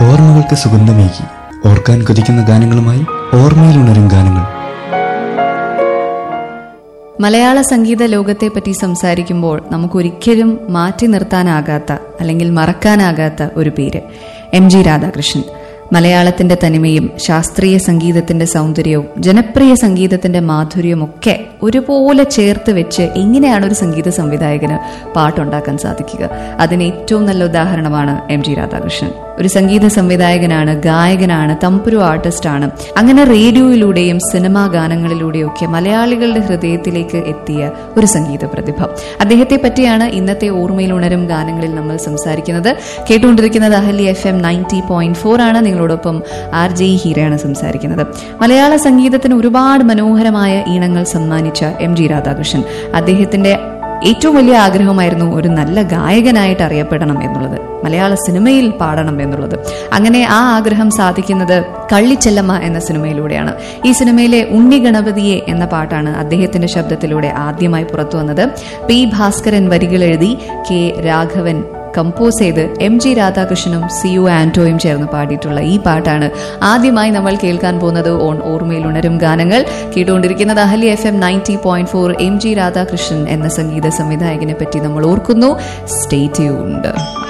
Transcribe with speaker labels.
Speaker 1: ഓർമ്മകൾക്ക് സുഗന്ധമേകി ഓർക്കാൻ കൊതിക്കുന്ന ഗാനങ്ങളുമായി ഓർമ്മയിലുണരും ഗാനങ്ങൾ
Speaker 2: മലയാള സംഗീത ലോകത്തെ പറ്റി സംസാരിക്കുമ്പോൾ നമുക്കൊരിക്കലും മാറ്റി നിർത്താനാകാത്ത അല്ലെങ്കിൽ മറക്കാനാകാത്ത ഒരു പേര് എം ജി രാധാകൃഷ്ണൻ മലയാളത്തിന്റെ തനിമയും ശാസ്ത്രീയ സംഗീതത്തിന്റെ സൗന്ദര്യവും ജനപ്രിയ സംഗീതത്തിന്റെ മാധുര്യവും ഒക്കെ ഒരുപോലെ ചേർത്ത് വെച്ച് എങ്ങനെയാണ് ഒരു സംഗീത സംവിധായകന് പാട്ടുണ്ടാക്കാൻ സാധിക്കുക അതിന് ഏറ്റവും നല്ല ഉദാഹരണമാണ് എം ജി രാധാകൃഷ്ണൻ ഒരു സംഗീത സംവിധായകനാണ് ഗായകനാണ് തമ്പുരു ആർട്ടിസ്റ്റാണ് അങ്ങനെ റേഡിയോയിലൂടെയും സിനിമാ ഗാനങ്ങളിലൂടെയും ഒക്കെ മലയാളികളുടെ ഹൃദയത്തിലേക്ക് എത്തിയ ഒരു സംഗീത പ്രതിഭ അദ്ദേഹത്തെ പറ്റിയാണ് ഇന്നത്തെ ഓർമ്മയിൽ ഉണരും ഗാനങ്ങളിൽ നമ്മൾ സംസാരിക്കുന്നത് കേട്ടുകൊണ്ടിരിക്കുന്നത് Ahalia F M ninety point four ആണ് നിങ്ങളോടൊപ്പം ആർ ജെ ഹീരയാണ് സംസാരിക്കുന്നത് മലയാള സംഗീതത്തിന് ഒരുപാട് മനോഹരമായ ഈണങ്ങൾ സമ്മാനിച്ച എം ജി രാധാകൃഷ്ണൻ അദ്ദേഹത്തിന്റെ ഏറ്റവും വലിയ ആഗ്രഹമായിരുന്നു ഒരു നല്ല ഗായകനായിട്ട് അറിയപ്പെടണം എന്നുള്ളത് മലയാള സിനിമയിൽ പാടണം എന്നുള്ളത് അങ്ങനെ ആ ആഗ്രഹം സാധിക്കുന്നത് കള്ളിച്ചെല്ലമ്മ എന്ന സിനിമയിലൂടെയാണ് ഈ സിനിമയിലെ ഉണ്ണി ഗണപതിയെ എന്ന പാട്ടാണ് അദ്ദേഹത്തിന്റെ ശബ്ദത്തിലൂടെ ആദ്യമായി പുറത്തു വന്നത് പി ഭാസ്കരൻ വരികൾ എഴുതി കെ രാഘവൻ കമ്പോസ് ചെയ്ത് എം ജി രാധാകൃഷ്ണനും സി യു ആന്റോയും ചേർന്ന് പാടിയിട്ടുള്ള ഈ പാട്ടാണ് ആദ്യമായി നമ്മൾ കേൾക്കാൻ പോകുന്നത് ഓൺ ഓർമ്മയിൽ ഉണരും ഗാനങ്ങൾ കേട്ടുകൊണ്ടിരിക്കുന്നത് Ahalia F M ninety point four M G Radhakrishnan എന്ന സംഗീത സംവിധായകനെ പറ്റി നമ്മൾ ഓർക്കുന്നു സ്റ്റേ ട്യൂൺഡ്